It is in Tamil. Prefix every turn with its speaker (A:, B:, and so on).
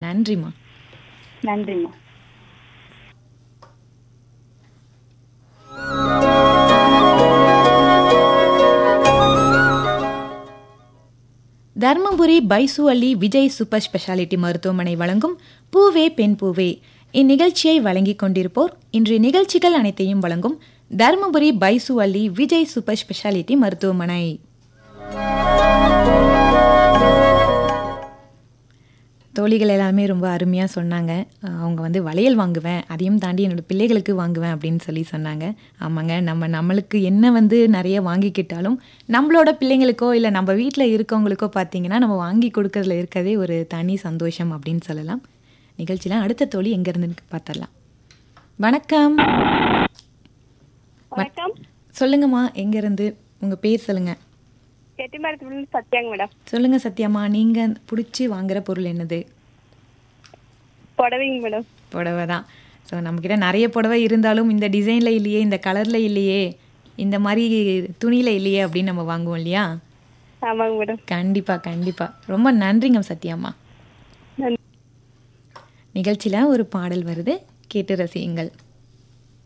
A: நன்றிம்மா
B: நன்றிம்மா
A: தர்மபுரி பைசு அலி விஜய் சூப்பர் ஸ்பெஷாலிட்டி மருத்துவமனை வழங்கும் பூவே பெண் பூவே இந்நிகழ்ச்சியை வழங்கிக் கொண்டிருப்போர் இன்றைய நிகழ்ச்சிகள் அனைத்தையும் வழங்கும் தர்மபுரி பைசு அலி விஜய் சூப்பர் ஸ்பெஷாலிட்டி மருத்துவமனை தோழிகள் எல்லாமே ரொம்ப அருமையாக சொன்னாங்க அஹ் அவங்க வந்து வளையல் வாங்குவேன் அதையும் தாண்டி என்னோட பிள்ளைகளுக்கு வாங்குவேன் அப்படின்னு சொல்லி சொன்னாங்க ஆமாங்க நம்ம நம்மளுக்கு என்ன வந்து நிறைய வாங்கிக்கிட்டாலும் நம்மளோட பிள்ளைங்களுக்கோ இல்லை நம்ம வீட்டில் இருக்கவங்களுக்கோ பார்த்தீங்கன்னா நம்ம வாங்கி கொடுக்கறதுல இருக்கதே ஒரு தனி சந்தோஷம் அப்படின்னு சொல்லலாம் நிகழ்ச்சியில் அடுத்த தோழி எங்கே இருந்துன்னு பார்த்துடலாம் வணக்கம்
B: வணக்கம்
A: சொல்லுங்கம்மா எங்கேருந்து உங்கள் பேர் சொல்லுங்கள்
B: செட்டிமரத்துல சத்யாங்க மேடம்
A: சொல்லுங்கள் சத்யாம்மா நீங்கள் பிடிச்சி வாங்குற பொருள் என்னது
B: புடவைங்க மேடம்
A: புடவை தான் ஸோ நம்மக்கிட்ட நிறைய புடவை இருந்தாலும் இந்த டிசைனில் இல்லையே இந்த கலரில் இல்லையே இந்த மாதிரி துணியில் இல்லையே அப்படின்னு நம்ம வாங்குவோம் இல்லையா
B: ஆமாங்க மேடம்
A: கண்டிப்பாக கண்டிப்பாக ரொம்ப நன்றிங்க சத்யாம்மா
B: நன்றி
A: நிகழ்ச்சியில் ஒரு பாடல் வருது கேட்டு ரசியுங்கள்